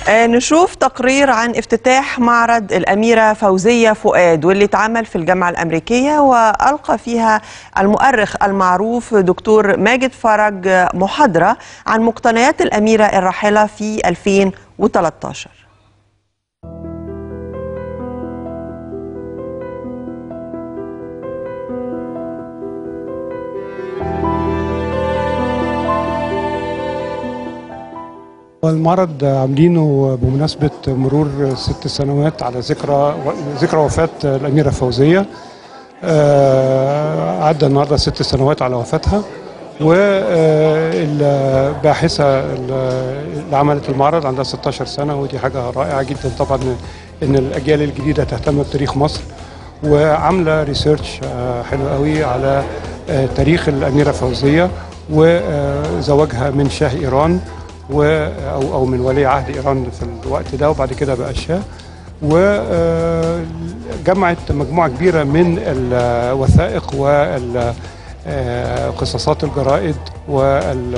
آه، نشوف تقرير عن افتتاح معرض الأميرة فوزية فؤاد واللي اتعمل في الجامعة الأمريكية وألقى فيها المؤرخ المعروف دكتور ماجد فرج محاضرة عن مقتنيات الأميرة الراحلة في 2013 المعرض عاملينه بمناسبة مرور ست سنوات على ذكرى ذكرى وفاة الأميرة فوزية آه، عدى النهارده ست سنوات على وفاتها والباحثة اللي عملت المعرض عندها 16 سنة ودي حاجة رائعة جدا طبعا إن الأجيال الجديدة تهتم بتاريخ مصر وعاملة ريسيرش آه، حلو قوي على آه، تاريخ الأميرة فوزية وزواجها من شاه إيران و او او من ولي عهد ايران في الوقت ده وبعد كده بقى الشاه وجمعت مجموعه كبيره من الوثائق وقصصات الجرائد وال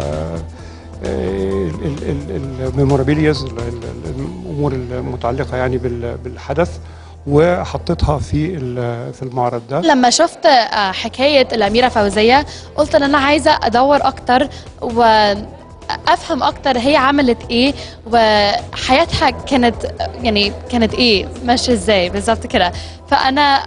الميمورابيلياز الامور المتعلقه يعني بالحدث وحطيتها في في المعرض ده لما شفت حكايه الاميره فوزيه قلت ان انا عايزه ادور اكتر و افهم اكتر هي عملت ايه وحياتها كانت يعني كانت ايه ماشيه ازاي بالظبط كده فانا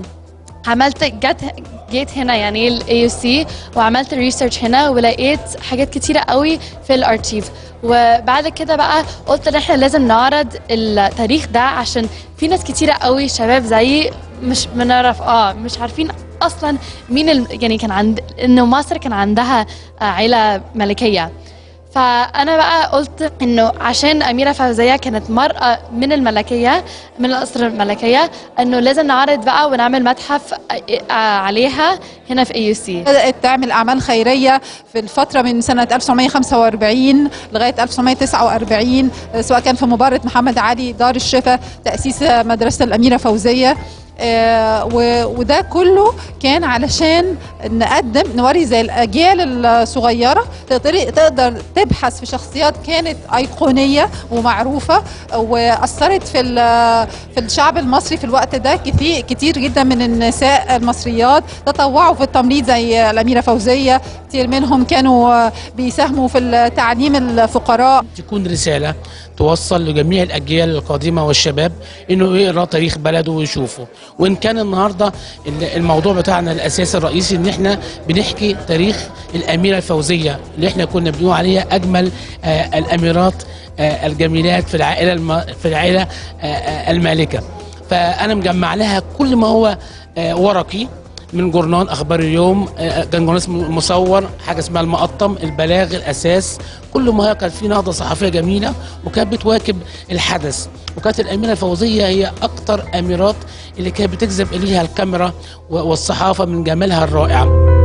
عملت جت جيت هنا يعني الاي يو سي وعملت ريسيرش هنا ولقيت حاجات كتيره قوي في الارشيف وبعد كده بقى قلت ان احنا لازم نعرض التاريخ ده عشان في ناس كتيره قوي شباب زيي مش بنعرف اه مش عارفين اصلا مين ال... يعني كان عند انه مصر كان عندها عيله ملكيه فانا بقى قلت انه عشان اميره فوزيه كانت مراه من الملكيه من الاسره الملكيه انه لازم نعرض بقى ونعمل متحف عليها هنا في اي يو سي بدات تعمل اعمال خيريه في الفتره من سنه 1945 لغايه 1949 سواء كان في مباراه محمد علي دار الشفا تاسيس مدرسه الاميره فوزيه آه وده كله كان علشان نقدم نوري زي الاجيال الصغيره تقدر تقدر تبحث في شخصيات كانت ايقونيه ومعروفه واثرت في في الشعب المصري في الوقت ده كتير كتير جدا من النساء المصريات تطوعوا في التمريض زي الاميره فوزيه كتير منهم كانوا بيساهموا في تعليم الفقراء تكون رساله توصل لجميع الاجيال القادمه والشباب انه يقرا تاريخ بلده ويشوفه وان كان النهارده الموضوع بتاعنا الاساسي الرئيسي ان احنا بنحكي تاريخ الاميره الفوزيه اللي احنا كنا بنقول عليها اجمل آه الاميرات آه الجميلات في العائله الم... في العائله آه المالكه فانا مجمع لها كل ما هو ورقي من جورنال اخبار اليوم كان جورنال مصور حاجه اسمها المقطم البلاغ الاساس كل ما هي كان في نهضه صحفيه جميله وكانت بتواكب الحدث وكانت الاميره الفوزيه هي اكتر اميرات اللي كانت بتجذب اليها الكاميرا والصحافه من جمالها الرائع